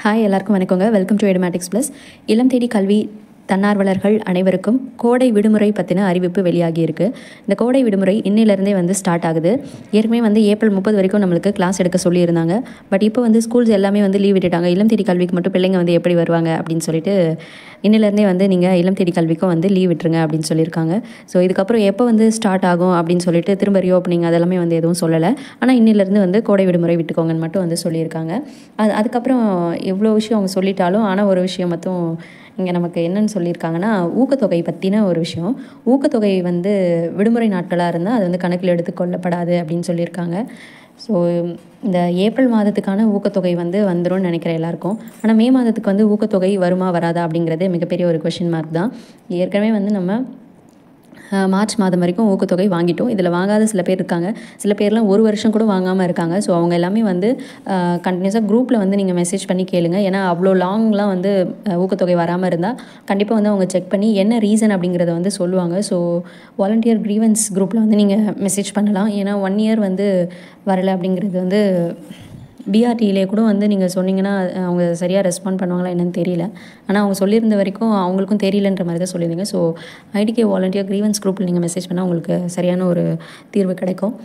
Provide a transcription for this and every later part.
hi எல்லாருக்கும் வணக்கங்க welcome to Edumatics plus இளம் தேடி கல்வி தன்னார்வலர்கள் அனைவருக்கும் கோடை விடுமுறை பற்றின அறிவிப்பு வெளியாகி இருக்கு இந்த கோடை விடுமுறை இன்னிலிருந்தே வந்து ஸ்டார்ட் ஆகுது ஏற்கனவே வந்து ஏப்ரல் முப்பது வரைக்கும் நம்மளுக்கு கிளாஸ் எடுக்க சொல்லியிருந்தாங்க பட் இப்போ வந்து ஸ்கூல்ஸ் எல்லாமே வந்து லீவ் விட்டுட்டாங்க இளம் தேடி கல்விக்கு மட்டும் பிள்ளைங்க வந்து எப்படி வருவாங்க அப்படின்னு சொல்லிட்டு இன்னிலேருந்தே வந்து நீங்கள் இளம் தேடி கல்விக்கும் வந்து லீவ் விட்டுருங்க அப்படின்னு சொல்லியிருக்காங்க ஸோ இதுக்கப்புறம் எப்போ வந்து ஸ்டார்ட் ஆகும் அப்படின்னு சொல்லிட்டு திரும்ப ரீஓப்பனிங் அதெல்லாமே வந்து எதுவும் சொல்லலை ஆனால் இன்னிலேருந்து வந்து கோடை விடுமுறை விட்டுக்கோங்கன்னு மட்டும் வந்து சொல்லியிருக்காங்க அது அதுக்கப்புறம் எவ்வளோ விஷயம் அவங்க சொல்லிட்டாலும் ஆனால் ஒரு விஷயம் மட்டும் இங்கே நமக்கு என்னன்னு சொல்லியிருக்காங்கன்னா ஊக்கத்தொகை பற்றின ஒரு விஷயம் ஊக்கத்தொகை வந்து விடுமுறை நாட்களாக இருந்தால் அது வந்து கணக்கில் எடுத்துக்கொள்ளப்படாது அப்படின்னு சொல்லியிருக்காங்க ஸோ இந்த ஏப்ரல் மாதத்துக்கான ஊக்கத்தொகை வந்து வந்துரும்னு நினைக்கிறேன் எல்லாருக்கும் ஆனால் மே மாதத்துக்கு வந்து ஊக்கத்தொகை வருமா வராதா அப்படிங்கிறது மிகப்பெரிய ஒரு கொஷின் மார்க் தான் ஏற்கனவே வந்து நம்ம அஹ், மார்ச் மாதம் வரைக்கும் ஊக்கத்தொகை வாங்கிட்டோம் இதில் வாங்காத சில பேர் இருக்காங்க சில பேர்லாம் ஒரு வருஷம் கூட வாங்காமல் இருக்காங்க ஸோ அவங்க எல்லாமே வந்து கண்டினியூஸாக குரூப்பில் வந்து நீங்கள் மெசேஜ் பண்ணி கேளுங்க ஏன்னா அவ்வளோ லாங்லாம் வந்து அஹ், ஊக்கத்தொகை வராமல் இருந்தால் கண்டிப்பாக வந்து அவங்க செக் பண்ணி என்ன ரீசன் அப்படிங்கிறத வந்து சொல்லுவாங்க ஸோ வாலண்டியர் க்ரீவன்ஸ் குரூப்பில் வந்து நீங்கள் மெசேஜ் பண்ணலாம் ஏன்னா ஒன் இயர் வந்து வரலை அப்படிங்கிறது வந்து பிஆர்டியிலே கூட வந்து நீங்கள் சொன்னீங்கன்னா அஹ், அவங்க சரியாக ரெஸ்பாண்ட் பண்ணுவாங்களா என்னன்னு தெரியல ஆனால் அவங்க சொல்லியிருந்த வரைக்கும் அவங்களுக்கும் தெரியலன்ற மாதிரி தான் சொல்லியிருந்தீங்க ஸோ ஐடிகே வாலண்டியர் க்ரீவன்ஸ் குரூப்பில் நீங்கள் மெசேஜ் பண்ணால் உங்களுக்கு சரியான ஒரு தீர்வு கிடைக்கும்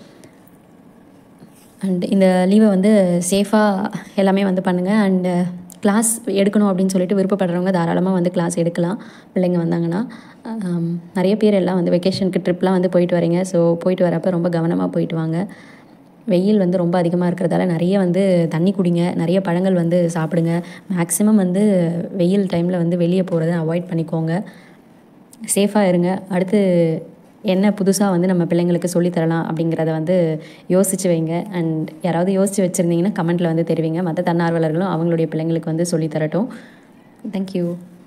அண்ட் இந்த லீவை வந்து சேஃபாக எல்லாமே வந்து பண்ணுங்கள் அண்டு கிளாஸ் எடுக்கணும் அப்படின்னு சொல்லிட்டு விருப்பப்படுறவங்க தாராளமாக வந்து கிளாஸ் எடுக்கலாம் பிள்ளைங்க வந்தாங்கன்னா ஆம், நிறைய பேர் எல்லாம் வந்து வெக்கேஷனுக்கு ட்ரிப்லாம் வந்து போயிட்டு வரீங்க ஸோ போயிட்டு வரப்போ ரொம்ப கவனமாக போயிட்டு வாங்க வெயில் வந்து ரொம்ப அதிகமாக இருக்கிறதால நிறைய வந்து தண்ணி குடிங்க நிறைய பழங்கள் வந்து சாப்பிடுங்க மேக்ஸிமம் வந்து வெயில் டைமில் வந்து வெளியே போகிறத அவாய்ட் பண்ணிக்கோங்க சேஃபாக இருங்க அடுத்து என்ன புதுசாக வந்து நம்ம பிள்ளைங்களுக்கு சொல்லித் தரலாம் அப்படிங்கிறத வந்து யோசிச்சு வைங்க அண்ட் யாராவது யோசித்து வச்சுருந்தீங்கன்னா கமெண்ட்டில் வந்து தெரிவிங்க மற்ற தன்னார்வலர்களும் அவங்களுடைய பிள்ளைங்களுக்கு வந்து சொல்லித் தரட்டும் தேங்க்யூ